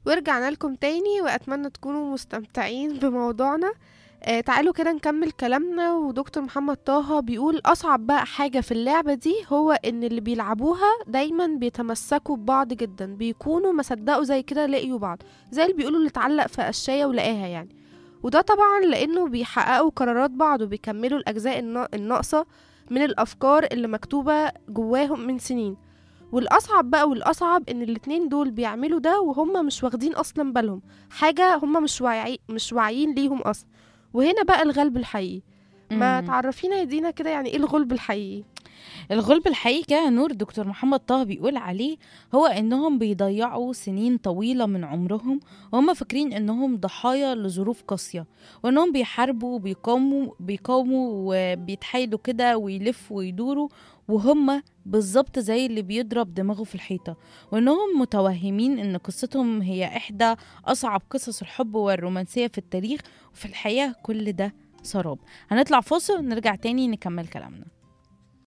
ورجعنا لكم تاني وأتمنى تكونوا مستمتعين بموضوعنا آه تعالوا كده نكمل كلامنا ودكتور محمد طه بيقول أصعب بقى حاجة في اللعبة دي هو إن اللي بيلعبوها دايما بيتمسكوا ببعض جدا بيكونوا ما صدقوا زي كده لقيوا بعض زي اللي بيقولوا اللي اتعلق في قشاية ولقاها يعني وده طبعا لأنه بيحققوا قرارات بعض وبيكملوا الأجزاء النا- الناقصة من الأفكار اللي مكتوبة جواهم من سنين والأصعب بقى والأصعب إن الاتنين دول بيعملوا ده وهم مش واخدين أصلا بالهم حاجة هم مش واعي مش واعيين ليهم أصلا وهنا بقى الغلب الحقيقي ما مم. تعرفينا يا دينا كده يعني ايه الغلب الحقيقي الغلب الحقيقي كده نور دكتور محمد طه بيقول عليه هو انهم بيضيعوا سنين طويله من عمرهم وهم فاكرين انهم ضحايا لظروف قاسيه وانهم بيحاربوا وبيقاوموا بيقاوموا وبيتحايلوا كده ويلفوا ويدوروا وهم بالظبط زي اللي بيضرب دماغه في الحيطه وانهم متوهمين ان قصتهم هي احدى اصعب قصص الحب والرومانسيه في التاريخ وفي الحقيقه كل ده سراب هنطلع فاصل ونرجع تاني نكمل كلامنا